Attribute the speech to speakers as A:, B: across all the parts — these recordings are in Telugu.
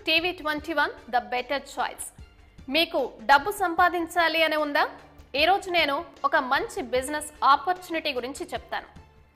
A: TV twenty one the better choice మీకు డబ్బు సంపాదించాలి అని ఉందా ఈరోజు నేను ఒక మంచి బిజినెస్ ఆపర్చునిటీ గురించి చెప్తాను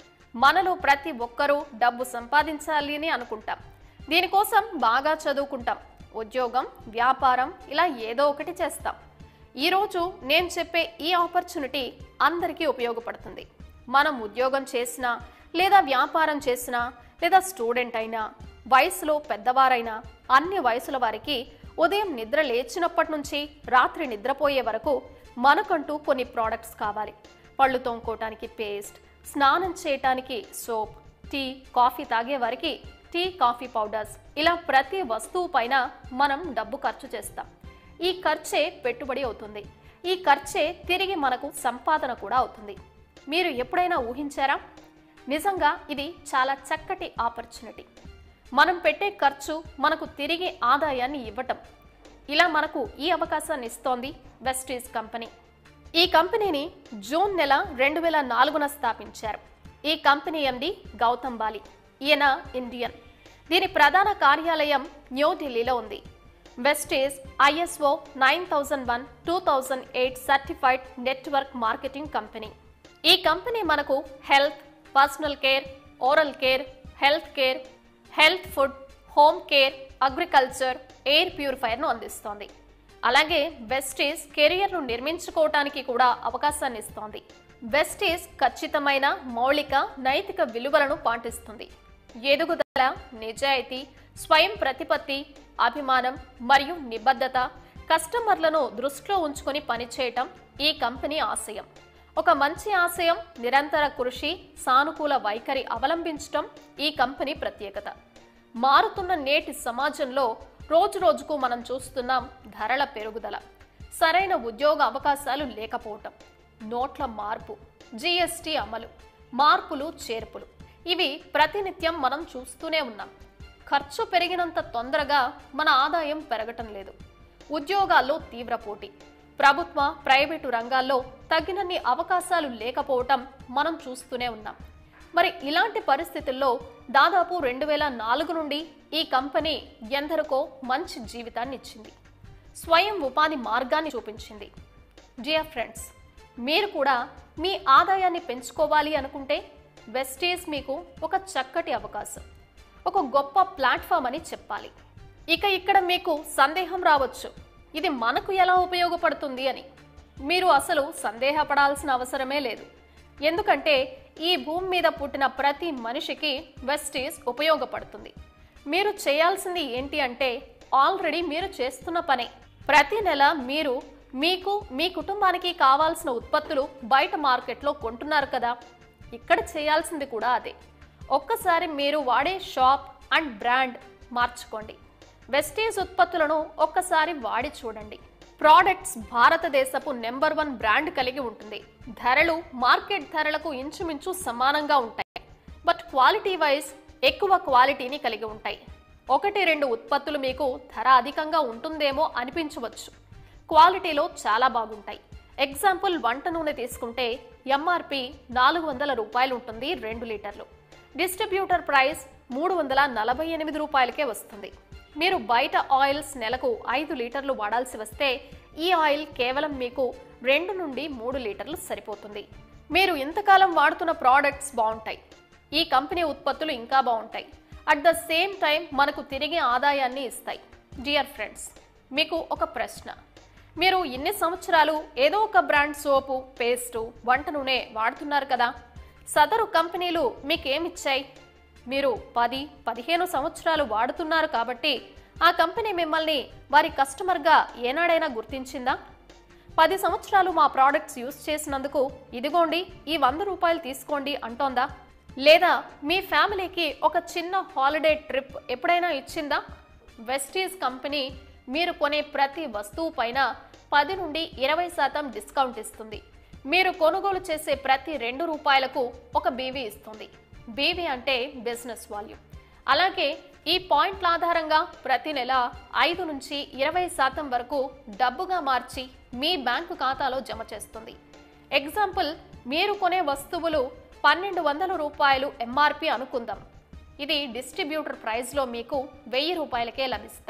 A: మనలో ప్రతి ఒక్కరూ డబ్బు సంపాదించాలి అని అనుకుంటాం దీనికోసం బాగా చదువుకుంటాం ఉద్యోగం వ్యాపారం ఇలా ఏదో ఒకటి చేస్తాం ఈరోజు నేను చెప్పే ఈ ఆపర్చునిటీ అందరికీ ఉపయోగపడుతుంది మనం ఉద్యోగం చేసినా లేదా వ్యాపారం చేసినా లేదా స్టూడెంట్ అయినా వయసులో పెద్దవారైనా అన్ని వయసుల వారికి ఉదయం నిద్ర లేచినప్పటి నుంచి రాత్రి నిద్రపోయే వరకు మనకంటూ కొన్ని ప్రోడక్ట్స్ కావాలి పళ్ళు తోముకోవటానికి పేస్ట్ స్నానం చేయటానికి సోప్ టీ కాఫీ తాగే వారికి టీ కాఫీ పౌడర్స్ ఇలా ప్రతి వస్తువు పైన మనం డబ్బు ఖర్చు చేస్తాం ఈ ఖర్చే పెట్టుబడి అవుతుంది ఈ ఖర్చే తిరిగి మనకు సంపాదన కూడా అవుతుంది మీరు ఎప్పుడైనా ఊహించారా నిజంగా ఇది చాలా చక్కటి ఆపర్చునిటీ మనం పెట్టే ఖర్చు మనకు తిరిగి ఆదాయాన్ని ఇవ్వటం ఇలా మనకు ఈ అవకాశాన్ని ఇస్తోంది వెస్టీజ్ కంపెనీ ఈ కంపెనీని జూన్ నెల రెండు వేల నాలుగున స్థాపించారు ఈ కంపెనీ ఎండి గౌతమ్ బాలి ఈయన ఇండియన్ దీని ప్రధాన కార్యాలయం న్యూఢిల్లీలో ఉంది Vestige ISO nine thousand one two thousand eight certified network marketing company ఈ కంపెనీ మనకు health personal care oral care health care health food home care agriculture air ప్యూరిఫైర్ను అందిస్తోంది అలాగే వెస్టీస్ కెరియర్ను నిర్మించుకోవటానికి కూడా అవకాశాన్ని ఇస్తోంది వెస్టీస్ ఖచ్చితమైన మౌలిక నైతిక విలువలను పాటిస్తుంది ఎదుగుదల నిజాయితీ స్వయం ప్రతిపత్తి అభిమానం మరియు నిబద్ధత కస్టమర్లను దృష్టిలో ఉంచుకొని పనిచేయటం ఈ కంపెనీ ఆశయం ఒక మంచి ఆశయం నిరంతర కృషి సానుకూల వైఖరి అవలంబించటం ఈ కంపెనీ ప్రత్యేకత మారుతున్న నేటి సమాజంలో రోజు రోజుకు మనం చూస్తున్నాం ధరల పెరుగుదల సరైన ఉద్యోగ అవకాశాలు లేకపోవటం నోట్ల మార్పు జీఎస్టీ అమలు మార్పులు చేర్పులు ఇవి ప్రతినిత్యం మనం చూస్తూనే ఉన్నాం ఖర్చు పెరిగినంత తొందరగా మన ఆదాయం పెరగటం లేదు ఉద్యోగాల్లో తీవ్ర పోటీ ప్రభుత్వ ప్రైవేటు రంగాల్లో తగినన్ని అవకాశాలు లేకపోవటం మనం చూస్తూనే ఉన్నాం మరి ఇలాంటి పరిస్థితుల్లో దాదాపు రెండు వేల నాలుగు నుండి ఈ కంపెనీ ఎందరికో మంచి జీవితాన్ని ఇచ్చింది స్వయం ఉపాధి మార్గాన్ని చూపించింది డియర్ ఫ్రెండ్స్ మీరు కూడా మీ ఆదాయాన్ని పెంచుకోవాలి అనుకుంటే వెస్టీస్ మీకు ఒక చక్కటి అవకాశం ఒక గొప్ప ప్లాట్ఫామ్ అని చెప్పాలి ఇక ఇక్కడ మీకు సందేహం రావచ్చు ఇది మనకు ఎలా ఉపయోగపడుతుంది అని మీరు అసలు సందేహపడాల్సిన అవసరమే లేదు ఎందుకంటే ఈ భూమి మీద పుట్టిన ప్రతి మనిషికి వెస్టీస్ ఉపయోగపడుతుంది మీరు చేయాల్సింది ఏంటి అంటే ఆల్రెడీ మీరు చేస్తున్న పనే ప్రతి నెల మీరు మీకు మీ కుటుంబానికి కావాల్సిన ఉత్పత్తులు బయట మార్కెట్లో కొంటున్నారు కదా ఇక్కడ చేయాల్సింది కూడా అదే ఒక్కసారి మీరు వాడే షాప్ అండ్ బ్రాండ్ మార్చుకోండి వెస్టీజ్ ఉత్పత్తులను ఒక్కసారి వాడి చూడండి ప్రోడక్ట్స్ భారతదేశపు నెంబర్ వన్ బ్రాండ్ కలిగి ఉంటుంది ధరలు మార్కెట్ ధరలకు ఇంచుమించు సమానంగా ఉంటాయి బట్ క్వాలిటీ వైజ్ ఎక్కువ క్వాలిటీని కలిగి ఉంటాయి ఒకటి రెండు ఉత్పత్తులు మీకు ధర అధికంగా ఉంటుందేమో అనిపించవచ్చు క్వాలిటీలో చాలా బాగుంటాయి ఎగ్జాంపుల్ వంట నూనె తీసుకుంటే ఎంఆర్పి నాలుగు వందల రూపాయలు ఉంటుంది రెండు లీటర్లు డిస్ట్రిబ్యూటర్ ప్రైస్ మూడు వందల నలభై ఎనిమిది రూపాయలకే వస్తుంది మీరు బయట ఆయిల్స్ నెలకు ఐదు లీటర్లు వాడాల్సి వస్తే ఈ ఆయిల్ కేవలం మీకు రెండు నుండి మూడు లీటర్లు సరిపోతుంది మీరు ఇంతకాలం వాడుతున్న ప్రోడక్ట్స్ బాగుంటాయి ఈ కంపెనీ ఉత్పత్తులు ఇంకా బాగుంటాయి అట్ ద సేమ్ టైం మనకు తిరిగి ఆదాయాన్ని ఇస్తాయి డియర్ ఫ్రెండ్స్ మీకు ఒక ప్రశ్న మీరు ఇన్ని సంవత్సరాలు ఏదో ఒక బ్రాండ్ సోపు పేస్టు వంట నూనె వాడుతున్నారు కదా సదరు కంపెనీలు మీకేమిచ్చాయి మీరు పది పదిహేను సంవత్సరాలు వాడుతున్నారు కాబట్టి ఆ కంపెనీ మిమ్మల్ని వారి కస్టమర్గా ఏనాడైనా గుర్తించిందా పది సంవత్సరాలు మా ప్రోడక్ట్స్ యూస్ చేసినందుకు ఇదిగోండి ఈ వంద రూపాయలు తీసుకోండి అంటోందా లేదా మీ ఫ్యామిలీకి ఒక చిన్న హాలిడే ట్రిప్ ఎప్పుడైనా ఇచ్చిందా వెస్టీజ్ కంపెనీ మీరు కొనే ప్రతి వస్తువు పైన పది నుండి ఇరవై శాతం డిస్కౌంట్ ఇస్తుంది మీరు కొనుగోలు చేసే ప్రతి రెండు రూపాయలకు ఒక బీవీ ఇస్తుంది బీవీ అంటే బిజినెస్ వాల్యూ అలాగే ఈ పాయింట్ల ఆధారంగా ప్రతి నెల ఐదు నుంచి ఇరవై శాతం వరకు డబ్బుగా మార్చి మీ బ్యాంకు ఖాతాలో జమ చేస్తుంది ఎగ్జాంపుల్ మీరు కొనే వస్తువులు పన్నెండు వందల రూపాయలు ఎంఆర్పి అనుకుందాం ఇది డిస్ట్రిబ్యూటర్ ప్రైస్లో మీకు వెయ్యి రూపాయలకే లభిస్తాయి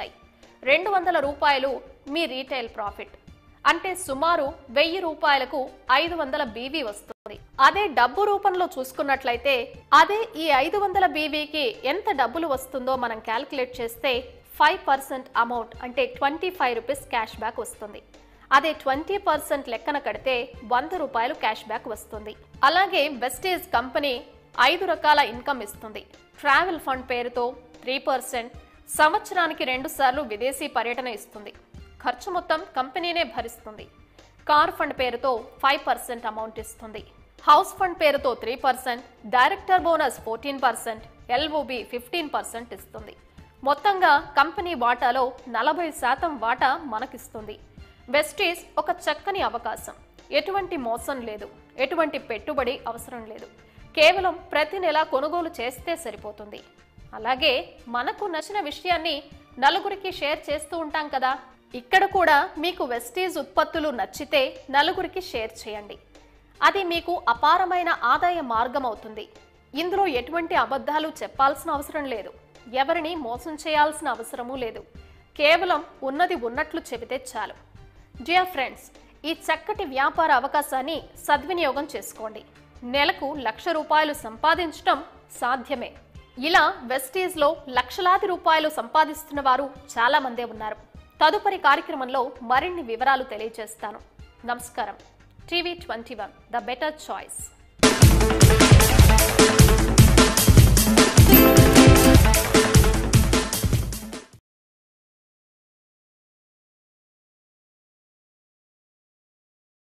A: రెండు వందల రూపాయలు మీ రీటైల్ ప్రాఫిట్ అంటే సుమారు వెయ్యి రూపాయలకు ఐదు వందల బీవీ వస్తుంది అదే డబ్బు రూపంలో చూసుకున్నట్లయితే అదే ఈ ఐదు వందల బీవీకి ఎంత డబ్బులు వస్తుందో మనం క్యాల్కులేట్ చేస్తే ఫైవ్ పర్సెంట్ అమౌంట్ అంటే twenty five rupees cashback వస్తుంది అదే ట్వంటీ పర్సెంట్ లెక్కన కడితే వంద రూపాయలు క్యాష్ బ్యాక్ వస్తుంది అలాగే వెస్టేజ్ కంపెనీ ఐదు రకాల ఇన్కమ్ ఇస్తుంది ట్రావెల్ ఫండ్ పేరుతో త్రీ పర్సెంట్ సంవత్సరానికి రెండు సార్లు విదేశీ పర్యటన ఇస్తుంది ఖర్చు మొత్తం కంపెనీనే భరిస్తుంది కార్ ఫండ్ పేరుతో ఫైవ్ పర్సెంట్ అమౌంట్ ఇస్తుంది హౌస్ ఫండ్ పేరుతో three percent director bonus fourteen percent L O B fifteen percent ఇస్తుంది మొత్తంగా కంపెనీ వాటాలో నలభై శాతం వాటా మనకిస్తుంది వెస్టీస్ ఒక చక్కని అవకాశం ఎటువంటి మోసం లేదు ఎటువంటి పెట్టుబడి అవసరం లేదు కేవలం ప్రతి నెల కొనుగోలు చేస్తే సరిపోతుంది అలాగే మనకు నచ్చిన విషయాన్ని నలుగురికి షేర్ చేస్తూ ఉంటాం కదా ఇక్కడ కూడా మీకు వెస్టీజ్ ఉత్పత్తులు నచ్చితే నలుగురికి షేర్ చేయండి అది మీకు అపారమైన ఆదాయ మార్గం అవుతుంది ఇందులో ఎటువంటి అబద్ధాలు చెప్పాల్సిన అవసరం లేదు ఎవరిని మోసం చేయాల్సిన అవసరమూ లేదు కేవలం ఉన్నది ఉన్నట్లు చెబితే చాలు డియర్ ఫ్రెండ్స్ ఈ చక్కటి వ్యాపార అవకాశాన్ని సద్వినియోగం చేసుకోండి నెలకు లక్ష రూపాయలు సంపాదించటం సాధ్యమే ఇలా వెస్టీజ్లో లక్షలాది రూపాయలు సంపాదిస్తున్న వారు చాలా మందే ఉన్నారు తదుపరి కార్యక్రమంలో మరిన్ని వివరాలు తెలియజేస్తాను నమస్కారం TV twenty one the better choice